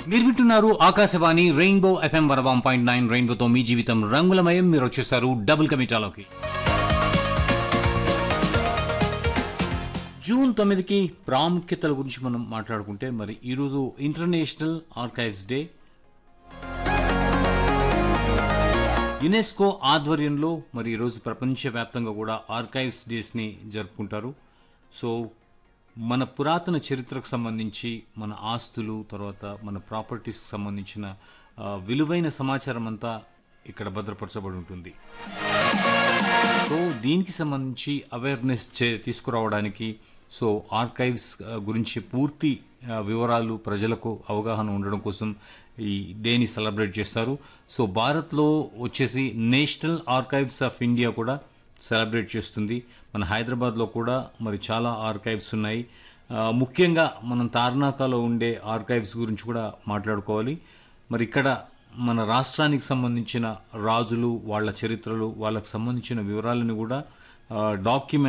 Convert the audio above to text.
మీరు వింటున్నారు Akashvani rainbow FM one one point nine రెయిన్బోతో మీ జీవితం రంగులమయం మీరు వచ్చేసారు డబుల్ కమిటాలోకి జూన్ తొమ్మిదికి ప్రాముఖ్యతల గురించి మనం మాట్లాడుకుంటే మరి ఈరోజు ఇంటర్నేషనల్ ఆర్కైవ్స్ డే యునెస్కో ఆధ్వర్యంలో మరి ఈరోజు ప్రపంచవ్యాప్తంగా కూడా ఆర్కైవ్స్ డేస్ని జరుపుకుంటారు సో మన పురాతన చరిత్రకు సంబంధించి మన ఆస్తులు తర్వాత మన ప్రాపర్టీస్కి సంబంధించిన ఆ, విలువైన సమాచారం అంతా ఇక్కడ భద్రపరచబడి ఉంటుంది సో దీనికి సంబంధించి అవేర్నెస్ చే తీసుకురావడానికి సో ఆర్కైవ్స్ ఆ, గురించి పూర్తి ఆ, వివరాలు ప్రజలకు అవగాహన ఉండడం కోసం ఈ డేని సెలబ్రేట్ చేస్తారు సో భారత్లో వచ్చేసి నేషనల్ ఆర్కైవ్స్ ఆఫ్ ఇండియా కూడా సెలబ్రేట్ చేస్తుంది మన హైదరాబాద్లో కూడా మరి చాలా ఆర్కైవ్స్ ఉన్నాయి ఆ, ముఖ్యంగా మనం తార్నాకాలో ఉండే ఆర్కైవ్స్ గురించి కూడా మాట్లాడుకోవాలి మరి ఇక్కడ మన రాష్ట్రానికి సంబంధించిన రాజులు వాళ్ళ చరిత్రలు వాళ్ళకి సంబంధించిన వివరాలను కూడా డాక్యుమెంట్